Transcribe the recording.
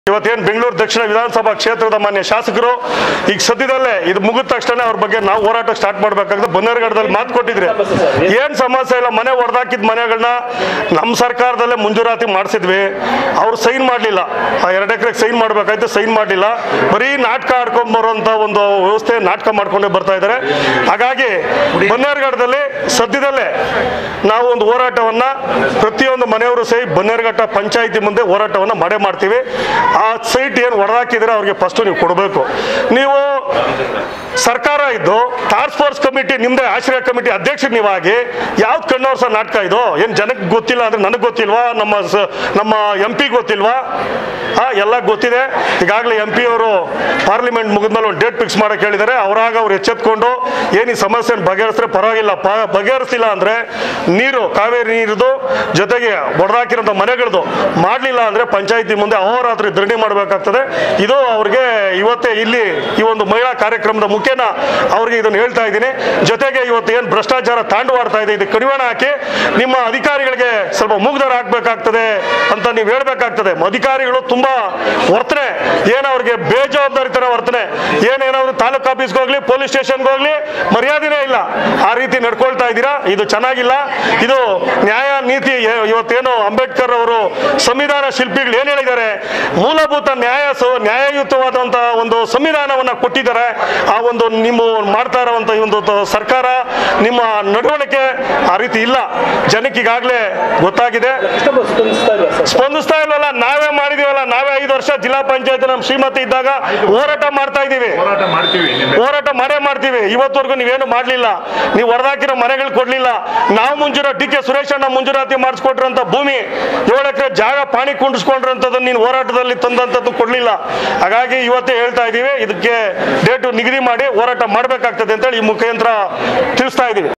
ಇವತ್ತೇನು ಬೆಂಗಳೂರು ದಕ್ಷಿಣ ವಿಧಾನಸಭಾ ಕ್ಷೇತ್ರದ ಮಾನ್ಯ ಶಾಸಕರು ಈಗ ಸದ್ಯದಲ್ಲೇ ಇದು ಮುಗಿದ ತಕ್ಷಣ ಅವ್ರ ಬಗ್ಗೆ ನಾವು ಹೋರಾಟ ಸ್ಟಾರ್ಟ್ ಮಾಡ್ಬೇಕಾಗುತ್ತೆ ಬನ್ನೇರುಘಟ್ಟದಲ್ಲಿ ಮಾತು ಕೊಟ್ಟಿದ್ರೆ ಏನ್ ಸಮಸ್ಯೆ ಇಲ್ಲ ಮನೆ ಹೊಡೆದಾಕಿದ ಮನೆಗಳನ್ನ ನಮ್ಮ ಸರ್ಕಾರದಲ್ಲೇ ಮಂಜೂರಾತಿ ಮಾಡಿಸಿದ್ವಿ ಅವ್ರು ಸೈನ್ ಮಾಡಲಿಲ್ಲ ಆ ಎರಡು ಎಕರೆಗೆ ಸೈನ್ ಮಾಡ್ಬೇಕಾಯ್ತು ಸೈನ್ ಮಾಡಲಿಲ್ಲ ಬರೀ ನಾಟಕ ಆಡ್ಕೊಂಡ್ ಬರುವಂತ ಒಂದು ವ್ಯವಸ್ಥೆ ನಾಟಕ ಮಾಡ್ಕೊಂಡೇ ಬರ್ತಾ ಇದ್ದಾರೆ ಹಾಗಾಗಿ ಬನ್ನೇರುಘಟ್ಟದಲ್ಲಿ ಸದ್ಯದಲ್ಲೇ ನಾವು ಒಂದು ಹೋರಾಟವನ್ನ ಪ್ರತಿಯೊಂದು ಮನೆಯವರು ಸಹಿ ಬನ್ನೇರುಘಟ್ಟ ಪಂಚಾಯಿತಿ ಮುಂದೆ ಹೋರಾಟವನ್ನ ಮಾಡೇ ಮಾಡ್ತೀವಿ ಆ ಸೈಟ್ ಏನು ಹೊಡೆದಾಕಿದ್ರೆ ಅವ್ರಿಗೆ ಫಸ್ಟ್ ನೀವು ಕೊಡಬೇಕು ನೀವು ಸರ್ಕಾರ ಇದ್ದು ಟಾಸ್ಕ್ ಫೋರ್ಸ್ ಕಮಿಟಿ ನಿಮ್ದೇ ಆಶ್ರಯ ಕಮಿಟಿ ಅಧ್ಯಕ್ಷರು ನೀವಾಗಿ ಯಾವ್ದು ಕಣ್ಣೋರ್ಸ ನಾಟಕ ಇದು ಏನು ಜನಕ್ಕೆ ಗೊತ್ತಿಲ್ಲ ಅಂದ್ರೆ ನನಗೆ ಗೊತ್ತಿಲ್ವಾ ನಮ್ಮ ಸ- ನಮ್ಮ ಎಂ ಪಿ ಗೊತ್ತಿಲ್ವಾ ಆ ಎಲ್ಲ ಗೊತ್ತಿದೆ ಈಗಾಗಲೇ ಎಂ ಪಿ ಅವರು ಪಾರ್ಲಿಮೆಂಟ್ ಮುಗಿದ್ಮೇಲೆ ಒಂದು ಡೇಟ್ ಫಿಕ್ಸ್ ಮಾಡಕ್ಕೆ ಹೇಳಿದ್ದಾರೆ ಅವರಾಗ ಅವ್ರು ಎಚ್ಚೆತ್ಕೊಂಡು ಏನು ಈ ಸಮಸ್ಯೆ ಬಗೆಹರಿಸಿದ್ರೆ ಪರವಾಗಿಲ್ಲ ಪ ಬಗೆಹರಿಸಿಲ್ಲ ಅಂದ್ರೆ ನೀರು ಕಾವೇರಿ ನೀರಿದು ಜೊತೆಗೆ ಹೊಡೆದಾಕಿರೋಂಥ ಮನೆಗಳದು ಮಾಡಲಿಲ್ಲ ಅಂದ್ರೆ ಪಂಚಾಯತಿ ಮುಂದೆ ಅಹೋರಾತ್ರಿ ಧರಣಿ ಮಾಡಬೇಕಾಗ್ತದೆ ಇದು ಅವ್ರಿಗೆ ಇವತ್ತೇ ಇಲ್ಲಿ ಈ ಒಂದು ಮಹಿಳಾ ಕಾರ್ಯಕ್ರಮದ ಮುಖೇನ ಅವ್ರಿಗೆ ಇದನ್ನು ಹೇಳ್ತಾ ಇದ್ದೀನಿ ಜೊತೆಗೆ ಇವತ್ತು ಏನು ಭ್ರಷ್ಟಾಚಾರ ತಾಂಡವಾಡ್ತಾ ಇದೆ ಇದು ಕಡಿವಾಣ ಹಾಕಿ ನಿಮ್ಮ ಅಧಿಕಾರಿಗಳಿಗೆ ಸ್ವಲ್ಪ ಮುಗ್ಧರ ಹಾಕ್ಬೇಕಾಗ್ತದೆ ಅಂತ ನೀವು ಹೇಳ್ಬೇಕಾಗ್ತದೆ ಅಧಿಕಾರಿಗಳು ತುಂಬಾ ವರ್ತನೆ ಏನು ಅವ್ರಿಗೆ ಬೇಜವಾಬ್ದಾರಿತನ ವರ್ತನೆ ಏನೇನಾದ್ರು ತಾಲೂಕ್ ಆಫೀಸ್ಗೆ ಹೋಗ್ಲಿ ಪೊಲೀಸ್ ಸ್ಟೇಷನ್ಗೆ ಹೋಗ್ಲಿ ಮರ್ಯಾದೆನೇ ಇಲ್ಲ ಆ ರೀತಿ ನಡ್ಕೊಳ್ತಾ ಇದ್ದೀರಾ ಇದು ಚೆನ್ನಾಗಿಲ್ಲ ಇದು ನ್ಯಾಯ ನೀತಿ ಏ- ಇವತ್ತೇನು ಅಂಬೇಡ್ಕರ್ ಅವರು ಸಂವಿಧಾನ ಶಿಲ್ಪಿಗಳು ಏನ್ ಹೇಳಿದ್ದಾರೆ ಮೂಲಭೂತ ನ್ಯಾಯ ಸ- ನ್ಯಾಯಯುತವಾದಂತ ಒಂದು ಸಂವಿಧಾನವನ್ನ ಕೊಟ್ಟಿದ್ದಾರೆ ಆ ಒಂದು ನಿಮ್ಮ ಮಾಡ್ತಾ ಇರುವಂತ ಈ ಒಂದು ತ- ಸರ್ಕಾರ ನಿಮ್ಮ ನಡವಳಿಕೆ ಆ ರೀತಿ ಇಲ್ಲ ಜನಕ್ಕೆ ಈಗಾಗಲೇ ಗೊತ್ತಾಗಿದೆ ಎಷ್ಟೊಬ್ಬ ಸ್ಪಂದಿಸ್ತಾ ಇಲ್ಲ ಸರ್ ಸ್ಪಂದಿಸ್ತಾ ಇಲ್ವಲ್ಲ ನಾವೇ ಮಾಡಿದೀವಲ್ಲ ನಾವೇ ಐದು ವರ್ಷ ಜಿಲ್ಲಾ ಪಂಚಾಯತ್ ನಮ್ಮ ಶ್ರೀಮತಿ ಇದ್ದಾಗ ಹೋರಾಟ ಮಾಡ್ತಾ ಇದೀವಿ ಹೋರಾಟ ಮಾಡ್ತೀವಿ ನಿನ್ನೆ ಹೋರಾಟ ಮಾಡೇ ಮಾಡ್ತೀವಿ ಇವತ್ತವರೆಗೂ ನೀವೇನು ಮಾಡ್ಲಿಲ್ಲ ನೀವು ಹೊಡೆದಾಕಿರೋ ಮನೆಗಳು ಕೊಡ್ಲಿಲ್ಲ ನಾವು ಮುಂಜೂರ ಡಿ ಕೆ ಸುರೇಶ್ ಅಣ್ಣ ಮುಂಜೂರಾತಿ ಮಾಡಿಸ್ಕೊಟ್ರಂತ ಭೂಮಿ ಏಳು ಎಕರೆ ಜಾಗ ಪಾಣಿ ಕುಂಡಿಸ್ಕೊಂಡಿರೋಂಥದ್ದು ನೀನು ಹೋರಾಟದಲ್ಲಿ ತಂದಂಥದ್ದು ಕೊಡ್ಲಿಲ್ಲ ಹಾಗಾಗಿ ಇವತ್ತೇ ಹೇಳ್ತಾ ಇದೀವಿ ಇದಕ್ಕೆ ಡೇಟು ನಿಗದಿ ಮಾಡಿ ಹೋರಾಟ ಮಾಡಬೇಕಾಗ್ತದೆ ಅಂತೇಳಿ ಈ ಮುಖಾಂತರ ತಿಳಿಸ್ತಾ ಇದೀವಿ